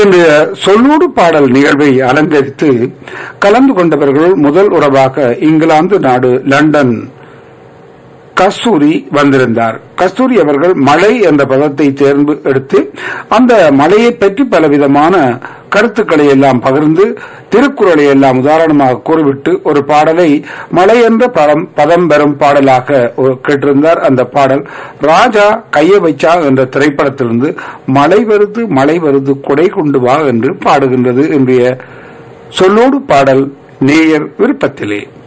இன்றைய சொல்லோடு பாடல் நிகழ்வை அலங்கரித்து கலந்து கொண்டவர்கள் முதல் உறவாக இங்கிலாந்து நாடு லண்டன் கஸ்தூரி வந்திருந்தார் கஸ்தூரி அவர்கள் மழை என்ற பதத்தை தேர்ந்து எடுத்து அந்த மழையை பற்றி பலவிதமான கருத்துக்களை எல்லாம் பகிர்ந்து திருக்குறளை எல்லாம் உதாரணமாக கூறிவிட்டு ஒரு பாடலை மழை என்ற பதம் பதம் பெறும் பாடலாக ஒரு- கேட்டிருந்தார் அந்த பாடல் ராஜா கைய வைச்சா என்ற திரைப்படத்திலிருந்து மழை வருது மழை வருது கொடை கொண்டு வா என்று பாடுகின்றது இன்றைய சொல்லோடு பாடல் நேயர் விருப்பத்திலே